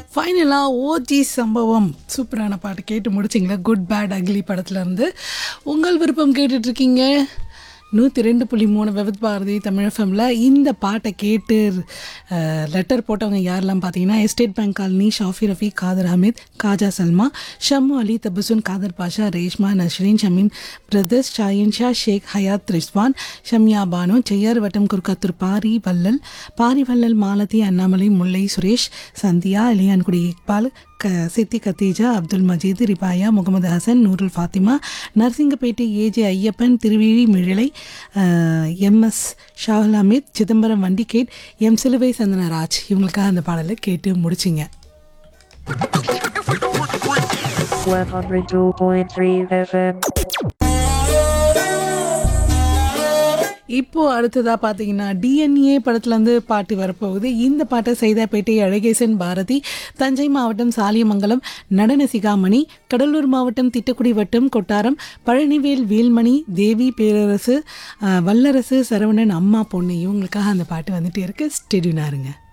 ஃபைனலாக ஓஜி சம்பவம் சூப்பரான பாட்டு கேட்டு முடிச்சிங்களா குட் பேட் அக்லி படத்துலேருந்து உங்கள் விருப்பம் கேட்டுட்ருக்கீங்க நூற்றி ரெண்டு புள்ளி மூணு விவத் பாரதி தமிழ் எஃப்எம்ல இந்த பாட்டை கேட்டு லெட்டர் போட்டவங்க யாரெல்லாம் பார்த்தீங்கன்னா estate bank colony Shafi Rafi Khader Ahmed Khaja Salma Shammu Ali Tabassum Khader Basha Reshma Nasreen Shameem brothers Shahin Sha Sheikh Hayat Rizwan Shamya Banu Cheyyar வட்டம் குர்காத்தூர் பாரி வல்லல் பாரி வல்லல் மாலதி அண்ணாமலை முல்லை சுரேஷ் சந்தியா இளையான்குடி இக்பால் க சித்தி கத்தீஜா அப்துல் மஜீத் ரிபாயா முகமது ஹசன் நூருல் ஃபாத்திமா நரசிங்கப்பேட்டை ஏஜே ஐயப்பன் திருவிழி மிழலை எம்எஸ் ஷாகுல் அமித் சிதம்பரம் வண்டிகேட் எம் சிலுவை சந்தனராஜ் இவங்களுக்காக அந்த பாடலை கேட்டு முடிச்சிங்க 102.3 FM. இப்போ அடுத்ததா பார்த்தீங்கன்னா டிஎன்ஏ படத்துலேருந்து பாட்டு வரப்போகுது இந்த பாட்டை சைதாப்பேட்டை அழகேசன் பாரதி தஞ்சை மாவட்டம் சாலியமங்கலம் நடன சிகாமணி கடலூர் மாவட்டம் திட்டக்குடி வட்டம் கொட்டாரம் பழனிவேல் வேல்மணி தேவி பேரரசு அஹ், வல்லரசு சரவணன் அம்மா பொண்ணு இவங்களுக்காக அந்த பாட்டு வந்துட்டே இருக்கு ஸ்டெடியூனாருங்க